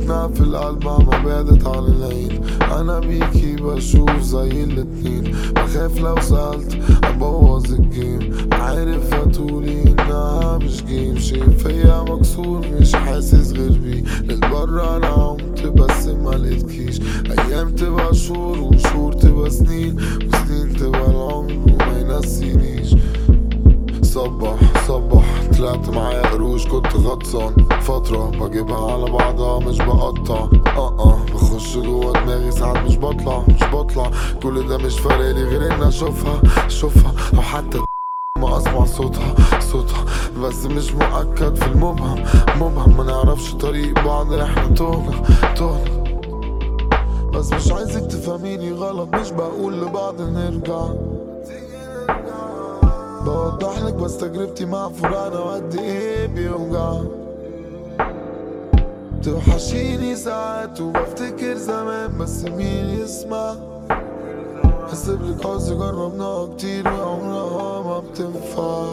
ساكنة في القلب ما بعدت عن العين انا بيكي بشوف زي الاتنين بخاف لو سألت ابوظ الجيم عارف هتقولي انها مش جيم شي فيا مكسور مش حاسس غير بيه للبر انا عمت بس ما لقيتكيش ايام تبقى شهور وشهور تبقى سنين وسنين تبقى العمر وما ينسينيش صبح صبح طلعت معايا قروش كنت غطسان فترة بجيبها على بعضها مش بقطع اه اه بخش جوا دماغي ساعات مش بطلع مش بطلع كل ده مش فارقلي غير اني اشوفها اشوفها او حتى ما اسمع صوتها صوتها بس مش مؤكد في المبهم مبهم ما نعرفش طريق بعض احنا تهنا تهنا بس مش عايزك تفهميني غلط مش بقول لبعض نرجع بوضح لك بس تجربتي مع فرانا وقد ايه بيوجع توحشيني ساعات وبفتكر زمان بس مين يسمع حسب لك عاوز جربناها كتير وعمرها ما بتنفع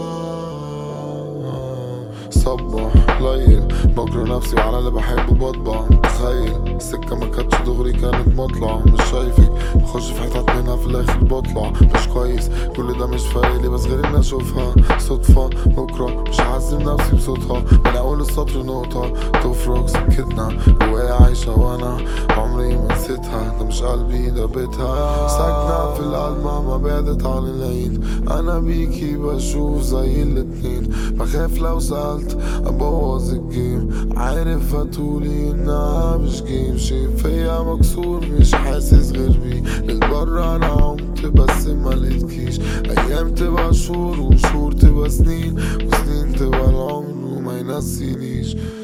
صبح ليل بكره نفسي وعلى اللي بحبه بطبع تخيل السكة ما كانتش دغري كانت مطلع مش شايفك بخش في حتت منها في الاخر بطلع مش كويس كل ده مش فارقلي بس غير اني اشوفها صدفة بكرة مش هعذب نفسي بصوتها من اول السطر نقطة تفرق سكتنا جوايا عايشة وانا عمري ما نسيتها ده مش قلبي ده بيتها ساكنة في القلب ما بعدت عن العين انا بيكي بشوف زي الاتنين بخاف لو سألت ابوظ الجيم عارف هتقولي انها مش جيم شي فيا مكسور مش حاسس غير بيه للبر انا عمت بس ما لقيتكيش ايام تبقى شهور وشهور تبقى سنين وسنين تبقى العمر وما ينسينيش